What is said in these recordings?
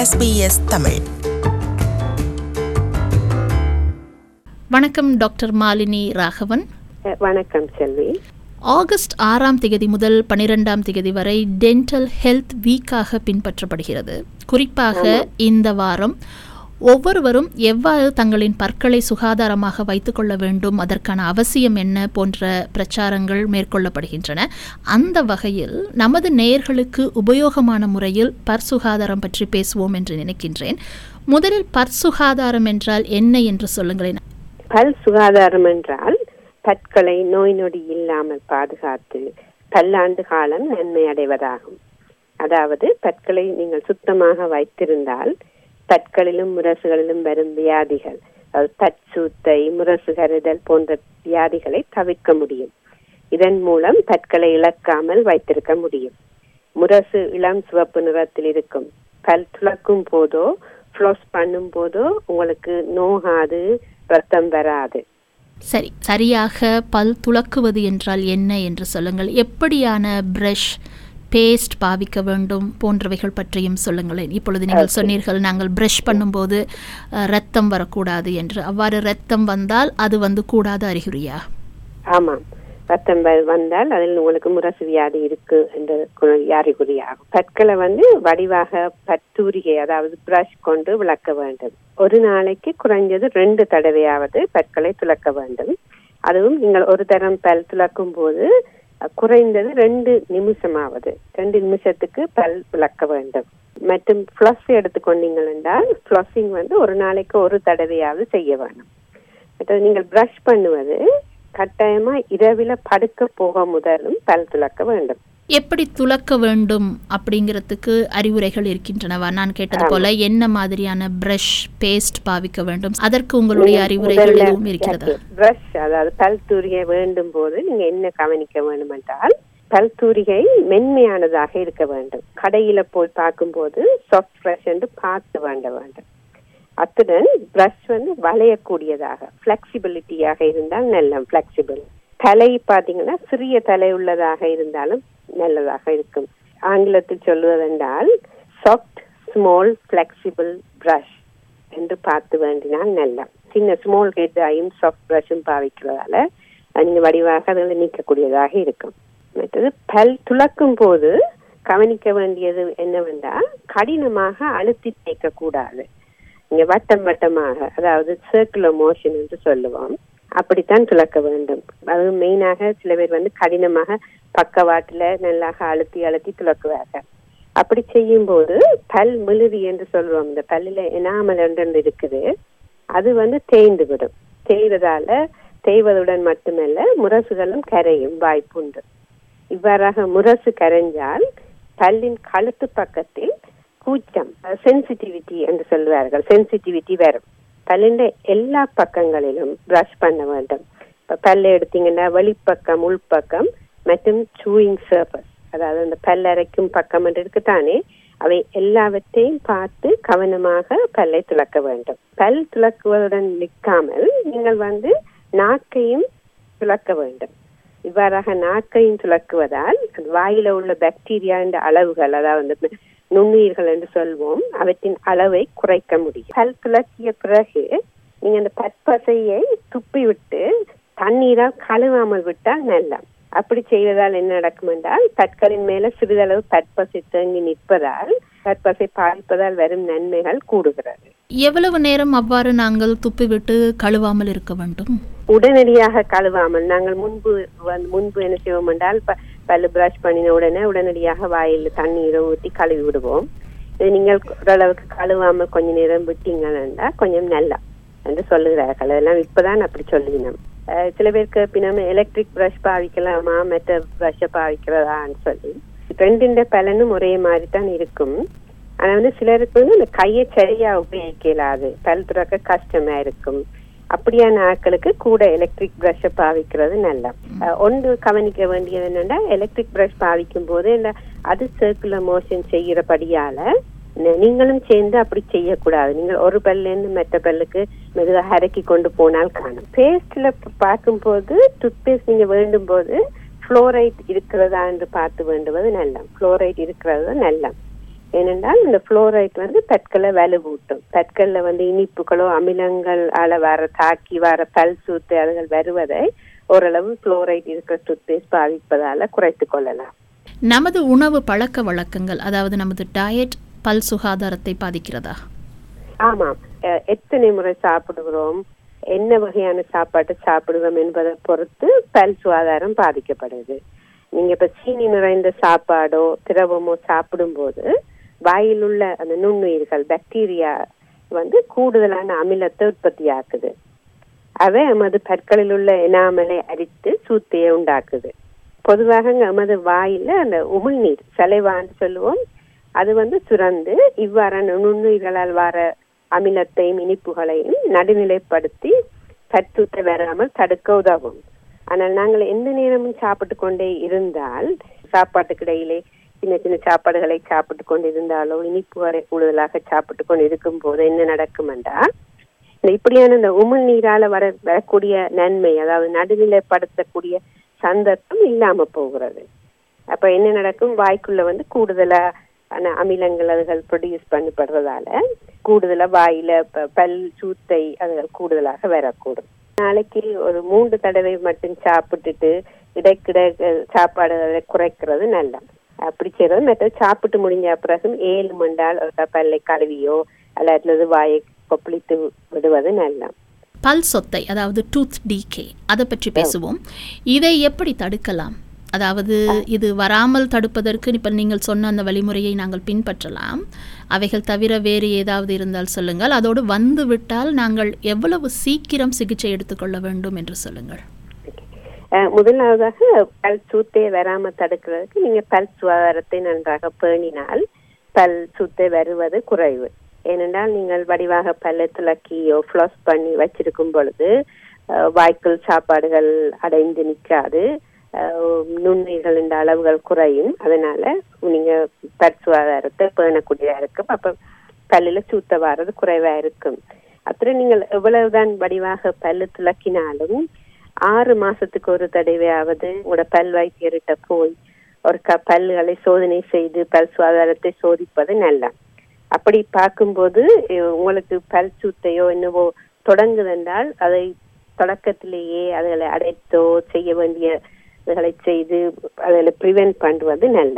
SBS Tamil வணக்கம் doctor Malini Raghavan அஹ் வணக்கம் செல்வி August ஆறாம் திகதி முதல் பனிரெண்டாம் திகதி வரை டென்டல் ஹெல்த் வீக்காக பின்பற்றப்படுகிறது குறிப்பாக இந்த வாரம் ஒவ்வொருவரும் எவ்வாறு தங்களின் பற்களை சுகாதாரமாக வைத்துக்கொள்ள வேண்டும் அதற்கான அவசியம் என்ன போன்ற பிரச்சாரங்கள் மேற்கொள்ளப்படுகின்றன அந்த வகையில் நமது நேயர்களுக்கு உபயோகமான முறையில் பற் சுகாதாரம் பற்றி பேசுவோம் என்று நினைக்கின்றேன் முதலில் பற் சுகாதாரம் என்றால் என்ன என்று சொல்லுங்களேன் பல் சுகாதாரம் என்றால் பற்களை நோய் நொடி இல்லாமல் பாதுகாத்து பல்லாண்டு காலம் நன்மை அடைவதாகும் அதாவது பற்களை நீங்கள் சுத்தமாக வைத்திருந்தால் பற்களிலும் முரசுகளிலும் வரும் வியாதிகள் அதாவது பற்சூத்தை முரசு கருதல் போன்ற வியாதிகளை தவிர்க்க முடியும் இதன் மூலம் பற்களை இழக்காமல் வைத்திருக்க முடியும் முரசு இளம் சிவப்பு நிறத்தில் இருக்கும் பல் துளக்கும் போதோ ஃப்ளோஸ் பண்ணும் போதோ உங்களுக்கு நோகாது ரத்தம் வராது சரி சரியாக பல் துலக்குவது என்றால் என்ன என்று சொல்லுங்கள் எப்படியான பிரஷ் பேஸ்ட் பாவிக்க வேண்டும் போன்றவைகள் பற்றியும் சொல்லுங்களேன் இப்பொழுது நீங்கள் சொன்னீர்கள் நாங்கள் பிரஷ் பண்ணும்போது அஹ், ரத்தம் வரக்கூடாது என்று அவ்வாறு ரத்தம் வந்தால் அது வந்து கூடாத அறிகுறியா ஆமாம் ரத்தம் வ- வந்தால் அதில் உங்களுக்கு முரசு வியாதி இருக்கு என்ற கு- அறிகுறியாகும் பற்களை வந்து வடிவாக பத்தூரிகை அதாவது பிரஷ் கொண்டு விளக்க வேண்டும் ஒரு நாளைக்கு குறைஞ்சது ரெண்டு தடவையாவது பற்களை துலக்க வேண்டும் அதுவும் நீங்கள் ஒரு தரம் பல் துலக்கும் போது அஹ், குறைந்தது ரெண்டு நிமிஷமாவது ரெண்டு நிமிஷத்துக்கு பல் விளக்க வேண்டும் மற்றும் ஃப்ளஸ் எடுத்துக்கொண்டீங்கள் என்றால் ஃப்ளஸிங் வந்து ஒரு நாளைக்கு ஒரு தடவையாவது செய்ய வேண்டும் மற்றது நீங்கள் பிரஷ் பண்ணுவது கட்டாயமா இரவில படுக்க போக முதலும் பல் துலக்க வேண்டும் எப்படி துலக்க வேண்டும் அப்படிங்கிறதுக்கு அறிவுரைகள் இருக்கின்றனவா நான் கேட்டது போல என்ன மாதிரியான பிரஷ் பேஸ்ட் பாவிக்க வேண்டும் அதற்கு உங்களுடைய அறிவுரைகள் எதுவும் இருக்கிறதா பிரஷ் அதாவது பல் தூரிகை வேண்டும் போது நீங்க என்ன கவனிக்க வேண்டும் என்றால் பல் தூரிகை மென்மையானதாக இருக்க வேண்டும் கடையில போய் பார்க்கும்போது சாஃப்ட் பிரஷ் என்று பார்த்து வேண்ட வேண்டும் அத்துடன் பிரஷ் வந்து வளையக்கூடியதாக ஃபிளெக்சிபிலிட்டியாக இருந்தால் நல்ல ஃபிளெக்சிபிள் தலை பார்த்தீங்கன்னா சிறிய தலை உள்ளதாக இருந்தாலும் நல்லதாக இருக்கும் ஆங்கிலத்தில் சொல்வதென்றால் சாஃப்ட் ஸ்மால் ஃபிளெக்சிபிள் பிரஷ் என்று பார்த்து வேண்டினால் நல்ல சின்ன ஸ்மால் ஹெட்டாயும் சாஃப்ட் ப்ரஷும் பாவிக்கிறதால அது நீங்க வடிவாக அதில் நீக்கக்கூடியதாக இருக்கும் மற்றது பல் துளக்கும் போது கவனிக்க வேண்டியது என்னவென்றால் கடினமாக அழுத்தி தேய்க்க கூடாது இங்க வட்டம் வட்டமாக அதாவது சர்க்குலர் மோஷன் என்று சொல்லுவோம் அப்படித்தான் துளக்க வேண்டும் அது மெயினாக சில பேர் வந்து கடினமாக பக்கவாட்டுல நல்லாக அழுத்தி அழுத்தி துளக்குவார்கள் அப்படி செய்யும் போது பல் மிழுதி என்று சொல்லுவோம் இந்த பல்லில எனாமல் ஒன்று இருக்குது அது வந்து தேய்ந்து விடும் தேய்வதால தேய்வதுடன் மட்டுமல்ல முரசுகளும் கரையும் வாய்ப்புண்டு இவ்வாறாக முரசு கரைஞ்சால் பல்லின் கழுத்து பக்கத்தில் கூச்சம் சென்சிட்டிவிட்டி என்று சொல்வார்கள் சென்சிட்டிவிட்டி வரும் பல்லின் எல்லா பக்கங்களிலும் பிரஷ் பண்ண வேண்டும் இப்ப பல்ல எடுத்தீங்கன்னா வெளிப்பக்கம் உள்பக்கம் மற்றும் சூயிங் சர்பஸ் அதாவது அந்த பல் அரைக்கும் பக்கம் என்று இருக்குதானே அவை எல்லாவற்றையும் பார்த்து கவனமாக பல்லை துலக்க வேண்டும் பல் துலக்குவதுடன் நிற்காமல் நீங்கள் வந்து நாக்கையும் துலக்க வேண்டும் இவ்வாறாக நாக்கையும் துலக்குவதால் அது வாயில உள்ள பாக்டீரியா என்ற அளவுகள் அதாவது அந்த நுண்ணுயிர்கள் என்று சொல்வோம் அவற்றின் அளவை குறைக்க முடியும் பல் துலக்கிய பிறகு நீங்க அந்த பற்பசையை துப்பி விட்டு தண்ணீரால் கழுவாமல் விட்டால் நல்ல அப்படி செய்வதால் என்ன நடக்கும் என்றால் பற்களின் மேல சிறிதளவு பற்பசை தேங்கி நிற்பதால் பற்பசை பாதிப்பதால் வரும் நன்மைகள் கூடுகிறது எவ்வளவு நேரம் அவ்வாறு நாங்கள் துப்பிவிட்டு கழுவாமல் இருக்க வேண்டும் உடனடியாக கழுவாமல் நாங்கள் முன்பு வந்து- முன்பு என்ன செய்வோம் என்றால் ப- பல்லு பிரஷ் பண்ணின உடனே உடனடியாக வாயில் தண்ணீரை ஊற்றி கழுவி விடுவோம் இது நீங்கள் ஓரளவுக்கு கழுவாமல் கொஞ்ச நேரம் விட்டீங்கன்னா கொஞ்சம் நல்லா என்று சொல்லுகிறார்கள் அதெல்லாம் இப்பதான் அப்படி சொல்லினோம் அஹ் சில பேருக்கு பின்ன எலக்ட்ரிக் பிரஷ் பாவிக்கலாமா மற்ற பிரஷை பாவிக்கிறதான்னு சொல்லி ரெண்டின் பலனும் ஒரே மாதிரி தான் இருக்கும் ஆனா வந்து சிலருக்கு வந்து இந்த கையை சரியா உபயோகிக்க இயலாது பல் துறக்க கஷ்டமா இருக்கும் அப்படியான ஆட்களுக்கு கூட எலக்ட்ரிக் பிரஷை பாவிக்கிறது நல்ல அஹ் ஒன்று கவனிக்க வேண்டியது என்னன்னா எலக்ட்ரிக் பிரஷ் பாவிக்கும் போது இல்ல அது சர்க்குலர் மோஷன் செய்யறபடியால ந- நீங்களும் சேர்ந்து அப்படி செய்யக்கூடாது நீங்கள் ஒரு பல்ல இருந்து மற்ற பல்லுக்கு மெதுவாக அரைக்கி கொண்டு போனால் காணும் பேஸ்ட்ல பார்க்கும்போது டூத் பேஸ்ட் நீங்க வேண்டும் போது ஃப்ளோரைட் இருக்கிறதா என்று பார்த்து வேண்டுவது நல்ல ஃப்ளோரைட் இருக்கிறது நல்ல ஏனென்றால் இந்த புளோரைட் வந்து பற்களை வலுவூட்டும் பற்கள்ல வந்து இனிப்புகளோ அமிலங்கள் ஆல வர தாக்கி வர பல் சூத்து அதுகள் வருவதை ஓரளவு புளோரைட் இருக்கிற டூத்பேஸ்ட் பாதிப்பதால குறைத்துக் கொள்ளலாம் நமது உணவு பழக்க வழக்கங்கள் அதாவது நமது டயட் பல் சுகாதாரத்தை பாதிக்கிறதா ஆமாம் அஹ் எத்தனை முறை சாப்பிடுகிறோம் என்ன வகையான சாப்பாட்டு சாப்பிடுவோம் என்பதை பொறுத்து பல் சுகாதாரம் பாதிக்கப்படுது நீங்க இப்ப சீனி நிறைந்த சாப்பாடோ திரவமோ சாப்பிடும்போது வாயில் உள்ள அந்த நுண்ணுயிர்கள் பாக்டீரியா வந்து கூடுதலான அமிலத்தை உற்பத்தி ஆக்குது அவை எமது பற்களில் உள்ள எனாமலை அரித்து சூத்தையை உண்டாக்குது பொதுவாக எமது வாயில அந்த உமிழ்நீர் சலைவான்னு சொல்லுவோம் அது வந்து சுரந்து இவ்வாறான நுண்ணுயிர்களால் வர அமிலத்தையும் இனிப்புகளையும் நடுநிலைப்படுத்தி பற்றுத்த வராமல் தடுக்க உதவும் ஆனால் நாங்கள் எந்த நேரமும் சாப்பிட்டு கொண்டே இருந்தால் சாப்பாட்டுக்கு இடையிலே சின்ன சின்ன சாப்பாடுகளை சாப்பிட்டு கொண்டு இருந்தாலோ இனிப்புகளை கூடுதலாக சாப்பிட்டு கொண்டு இருக்கும் போது என்ன நடக்கும் என்றால் இந்த இப்படியான இந்த உமிழ் நீரால வர வரக்கூடிய நன்மை அதாவது நடுநிலைப்படுத்தக்கூடிய சந்தர்ப்பம் இல்லாம போகிறது அப்ப என்ன நடக்கும் வாய்க்குள்ள வந்து கூடுதலா ஆன அமிலங்கள் அதுகள் ப்ரொடியூஸ் பண்ணப்படுறதால கூடுதலா வாயில ப- பல் சூத்தை அதுகள் கூடுதலாக வரக்கூடும் நாளைக்கு ஒரு மூன்று தடவை மட்டும் சாப்பிட்டுட்டு இடைக்கிட அஹ், சாப்பாடுகளை குறைக்கிறது நல்லது அப்படி செய்யறது மற்றது சாப்பிட்டு முடிஞ்ச பிறகு ஏழு மண்டால் ஒரு பல்லை கழுவியோ அல்லது வாயை கொப்பளித்து விடுவது நல்லது பல் சொத்தை அதாவது டூத் டீகே அதை பற்றி பேசுவோம் இதை எப்படி தடுக்கலாம் அதாவது இது வராமல் தடுப்பதற்கு இப்போ நீங்கள் சொன்ன அந்த வழிமுறையை நாங்கள் பின்பற்றலாம் அவைகள் தவிர வேறு ஏதாவது இருந்தால் சொல்லுங்கள் அதோடு வந்து விட்டால் நாங்கள் எவ்வளவு சீக்கிரம் சிகிச்சை எடுத்துக்கொள்ள வேண்டும் என்று சொல்லுங்கள் அஹ், முதலாவதாக பல் சூத்தை வராம தடுக்கிறதுக்கு நீங்க பல் சுகாதாரத்தை நன்றாக பேணினால் பல் சூத்தை வருவது குறைவு ஏனென்றால் நீங்கள் வடிவாக பல்லை துளக்கியோ ஃப்ளாஸ் பண்ணி வச்சிருக்கும் பொழுது அஹ், வாய்க்குள் சாப்பாடுகள் அடைந்து நிற்காது அஹ், நுண்ணுயிர்களின் அளவுகள் குறையும் அதனால நீங்க பல் சுகாதாரத்தை பேணக்கூடியதா இருக்கும் அப்ப பல்லுல சூத்த வர்றது குறைவா இருக்கும் அப்புறம் நீங்கள் எவ்வளவுதான் வடிவாக பல்லு துளக்கினாலும் ஆறு மாசத்துக்கு ஒரு தடவையாவது உங்களோட பல் வைத்தியர்கிட்ட போய் ஒரு க பல்லுகளை சோதனை செய்து பல் சுகாதாரத்தை சோதிப்பது நல்ல அப்படி பார்க்கும்போது அஹ், உங்களுக்கு பல் சூத்தையோ என்னவோ தொடங்குதென்றால் அதை தொடக்கத்திலேயே அதுகளை அடைத்தோ செய்ய வேண்டிய இதுகளை செய்து அதில் ப்ரிவென்ட் பண்ணுவது நல்ல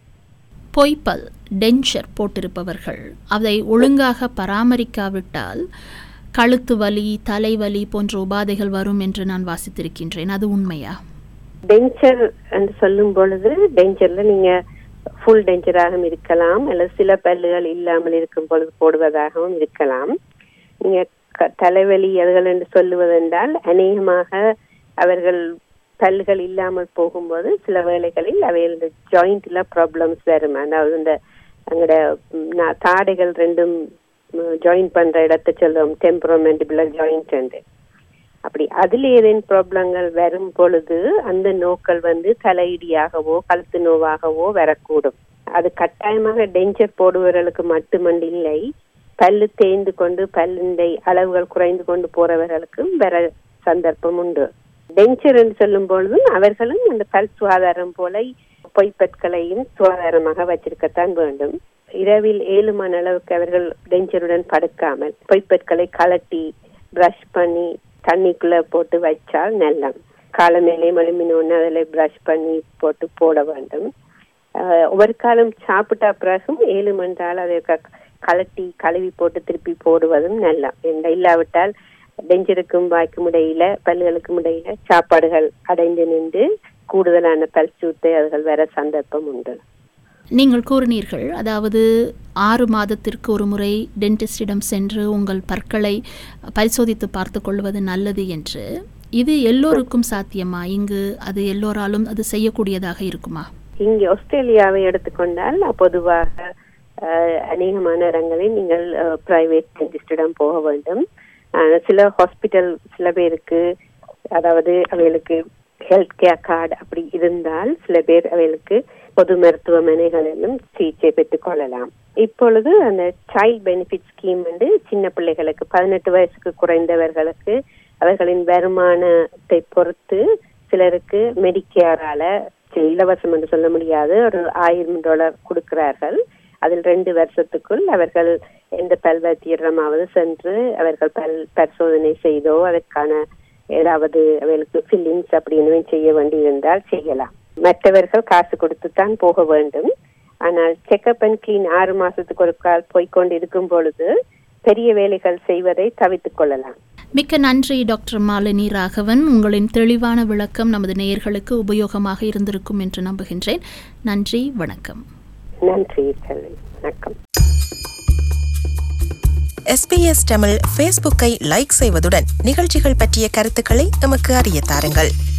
பொய்ப்பல் டென்ச்சர் போட்டிருப்பவர்கள் அதை ஒழுங்காக பராமரிக்காவிட்டால் கழுத்து வலி தலைவலி போன்ற உபாதைகள் வரும் என்று நான் வாசித்திருக்கின்றேன் அது உண்மையா டென்ச்சர் என்று சொல்லும் பொழுது டென்ச்சர்ல நீங்க ஃபுல் டென்ச்சராகவும் இருக்கலாம் அல்லது சில பல்லுகள் இல்லாமல் இருக்கும் பொழுது போடுவதாகவும் இருக்கலாம் நீங்க க- தலைவலி அதுகள் என்று சொல்லுவதென்றால் அநேகமாக அவர்கள் பல்லுகள் இல்லாமல் போகும்போது சில வேளைகளில் அவைகளோட ஜாயிண்ட்ல ப்ராப்ளம்ஸ் வரும் அதாவது இந்த அங்கட ம், நா- தாடைகள் ரெண்டும் ஜாயின் பண்ற இடத்தை சொல்லுவோம் டெம்பரோமெண்டிபுலர் ஜாயிண்ட் என்று அப்படி அதில் ஏதேனும் ப்ராப்ளங்கள் வரும் பொழுது அந்த நோக்கள் வந்து தலையிடியாகவோ கழுத்து நோவாகவோ வரக்கூடும் அது கட்டாயமாக டென்ச்சர் போடுபவர்களுக்கு மட்டுமன்று இல்லை பல்லு தேய்ந்து கொண்டு பல்லிண்டை அளவுகள் குறைந்து கொண்டு போறவர்களுக்கும் வர சந்தர்ப்பம் உண்டு டென்ச்சர் என்று சொல்லும் பொழுதும் அவர்களும் அந்த பல் சுகாதாரம் போல பொய்ப்பற்களையும் சுகாதாரமாக வச்சிருக்கத்தான் வேண்டும் இரவில் ஏழு மணி அளவுக்கு அவர்கள் டென்ச்சருடன் படுக்காமல் பொய்ப்பற்களை கலட்டி பிரஷ் பண்ணி தண்ணிக்குள்ள போட்டு வச்சால் நல்லம் காலை மேலே மழுமினோன்னு அதில் பிரஷ் பண்ணி போட்டு போட வேண்டும் ஆஹ் ஒரு காலம் சாப்பிட்ட பிறகும் ஏழு மண்டால் அதை க- கலட்டி கழுவி போட்டு திருப்பி போடுவதும் நல்ல என்ற இல்லாவிட்டால் டெஞ்சருக்கும் வாய்க்கும் இடையில பல்லுகளுக்கும் இடையில சாப்பாடுகள் அடைந்து நின்று கூடுதலான பல் சூத்தை அதுகள் வர சந்தர்ப்பம் உண்டு நீங்கள் கூறினீர்கள் அதாவது ஆறு மாதத்திற்கு ஒரு முறை டென்டிஸ்டிடம் சென்று உங்கள் பற்களை பரிசோதித்து பார்த்து கொள்வது நல்லது என்று இது எல்லோருக்கும் சாத்தியமா இங்கு அது எல்லோராலும் அது செய்யக்கூடியதாக இருக்குமா இங்கே ஆஸ்திரேலியாவை எடுத்துக்கொண்டால் பொதுவாக அஹ், அநேகமான இடங்களில் நீங்கள் பிரைவேட் டென்டிஸ்டிடம் போக வேண்டும் அஹ், சில ஹாஸ்பிட்டல் சில பேருக்கு அதாவது அவைகளுக்கு ஹெல்த் கேர் கார்டு அப்படி இருந்தால் சில பேர் அவைகளுக்கு பொது மருத்துவமனைகளிலும் சிகிச்சை பெற்றுக் கொள்ளலாம் இப்பொழுது அந்த சைல்ட் பெனிஃபிட் ஸ்கீம் வந்து சின்ன பிள்ளைகளுக்கு பதினெட்டு வயசுக்கு குறைந்தவர்களுக்கு அவர்களின் வருமானத்தை பொறுத்து சிலருக்கு மெடிக்கேரால இலவசம் என்று சொல்ல முடியாது ஒரு ஆயிரம் டாலர் கொடுக்கிறார்கள் அதில் ரெண்டு வருஷத்துக்குள் அவர்கள் எந்த பல் வைத்தியரமாவது சென்று அவர்கள் பல் பரிசோதனை செய்தோ அதற்கான ஏதாவது அவர்களுக்கு ஃபில்லிங்ஸ் அப்படின்னு செய்ய வேண்டியிருந்தால் செய்யலாம் மற்றவர்கள் காசு கொடுத்துத்தான் போக வேண்டும் ஆனால் செக்அப் அண்ட் கிளீன் ஆறு மாசத்துக்கு ஒரு கால் போய்க்கொண்டு இருக்கும் பொழுது பெரிய வேலைகள் செய்வதை தவித்துக் கொள்ளலாம் மிக்க நன்றி டாக்டர் மாலினி ராகவன் உங்களின் தெளிவான விளக்கம் நமது நேயர்களுக்கு உபயோகமாக இருந்திருக்கும் என்று நம்புகின்றேன் நன்றி வணக்கம் நன்றி செல்வி வணக்கம் எஸ்பிஎஸ் தமிழ் ஃபேஸ்புக்கை லைக் செய்வதுடன் நிகழ்ச்சிகள் பற்றிய கருத்துக்களை எமக்கு அறிய தாருங்கள்